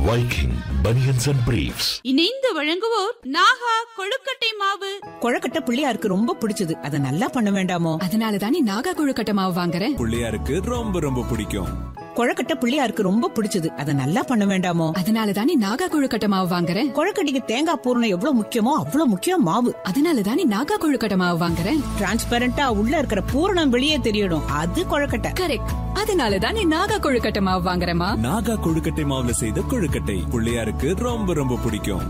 Viking Bunions and Briefs. இணைந்து வழங்குவோர் நாகா கொழுக்கட்டை மாவு கொழக்கட்டை பிள்ளையாருக்கு ரொம்ப பிடிச்சது அதை நல்லா பண்ண வேண்டாமோ அதனால தானே நாகா கொழுக்கட்டை மாவு வாங்குறேன் பிள்ளையாருக்கு ரொம்ப ரொம்ப பிடிக்கும் கொழக்கட்டை பிள்ளையாருக்கு ரொம்ப பிடிச்சது அதை நல்லா பண்ண வேண்டாமோ அதனால தானே நாகா கொழுக்கட்டை மாவு வாங்குறேன் கொழக்கட்டைக்கு தேங்காய் பூரணம் எவ்வளவு முக்கியமோ அவ்வளவு முக்கியம் மாவு அதனால தானே நாகா கொழுக்கட்டை மாவு வாங்குறேன் டிரான்ஸ்பரண்டா உள்ள இருக்கிற பூரணம் வெளியே தெரியணும் அது கொழக்கட்டை கரெக்ட் அதனால தானே நாகா கொழுக்கட்டை மாவு வாங்குறேமா நாகா கொழுக்கட்டை மாவுல செய்த கொழுக்கட்டை பிள்ளையாருக்கு ரொம்ப ரொம்ப பிடிக்கும்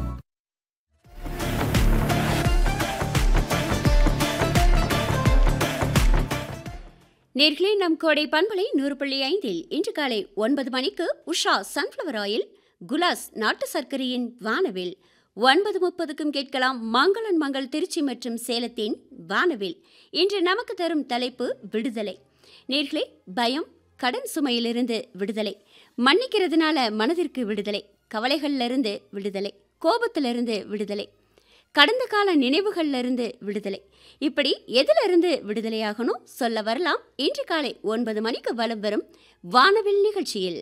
நேர்களே நம் கோடை பண்பலை நூறு புள்ளி ஐந்தில் இன்று காலை ஒன்பது மணிக்கு உஷா சன்ஃப்ளவர் ஆயில் குலாஸ் நாட்டு சர்க்கரையின் வானவில் ஒன்பது முப்பதுக்கும் கேட்கலாம் மங்களன் மங்கள் திருச்சி மற்றும் சேலத்தின் வானவில் இன்று நமக்கு தரும் தலைப்பு விடுதலை நேர்களே பயம் கடன் சுமையிலிருந்து விடுதலை மன்னிக்கிறதுனால மனதிற்கு விடுதலை கவலைகளிலிருந்து விடுதலை கோபத்திலிருந்து விடுதலை கடந்த கால நினைவுகள்ல இருந்து விடுதலை இப்படி எதிலிருந்து விடுதலையாகணும் சொல்ல வரலாம் இன்று காலை ஒன்பது மணிக்கு வலம் வரும் வானவில் நிகழ்ச்சியில்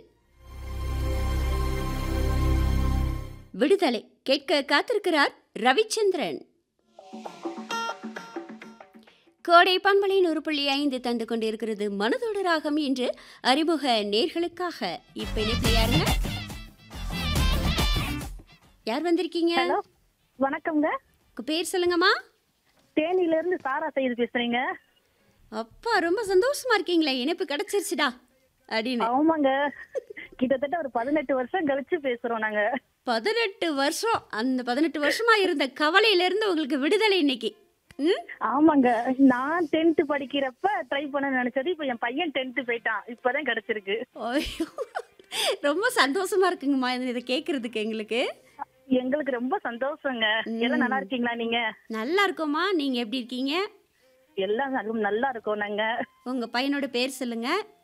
விடுதலை கேட்க காத்திருக்கிறார் ரவிச்சந்திரன் கோடை பண்பலின் ஒரு புள்ளி ஐந்து தந்து கொண்டிருக்கிறது மனதோடு ராகம் இன்று அறிமுக நேர்களுக்காக இப்ப இணைப்புல யாருங்க யார் வந்திருக்கீங்க ஹலோ வணக்கம்ங்க உங்க பேர் சொல்லுங்கம்மா தேனியில இருந்து சாரா செய்து பேசுறீங்க அப்பா ரொம்ப சந்தோஷமா இருக்கீங்களே இணைப்பு கிடைச்சிருச்சுடா அப்படின்னு ஆமாங்க கிட்டத்தட்ட ஒரு பதினெட்டு வருஷம் கழிச்சு பேசுறோம் நாங்க பதினெட்டு வருஷம் அந்த பதினெட்டு வருஷமா இருந்த கவலையில இருந்து உங்களுக்கு விடுதலை இன்னைக்கு ம்? ஆமாங்க நான் டென்த் படிக்கிறப்ப ட்ரை பண்ண நினைச்சது இப்ப என் பையன் டென்த் போயிட்டான் இப்பதான் கிடைச்சிருக்கு ஐயோ. ரொம்ப சந்தோஷமா இருக்குங்கம்மா இது- இதை கேட்கறதுக்கு எங்களுக்கு எங்களுக்கு ரொம்ப சந்தோஷங்க எல்லாம் நல்லா இருக்கீங்களா நீங்க நல்லா இருக்கோம்மா நீங்க எப்படி இருக்கீங்க எல்லாம் நல்லா- நல்லா இருக்கோம் நாங்க உங்க பையனோட பேர் சொல்லுங்க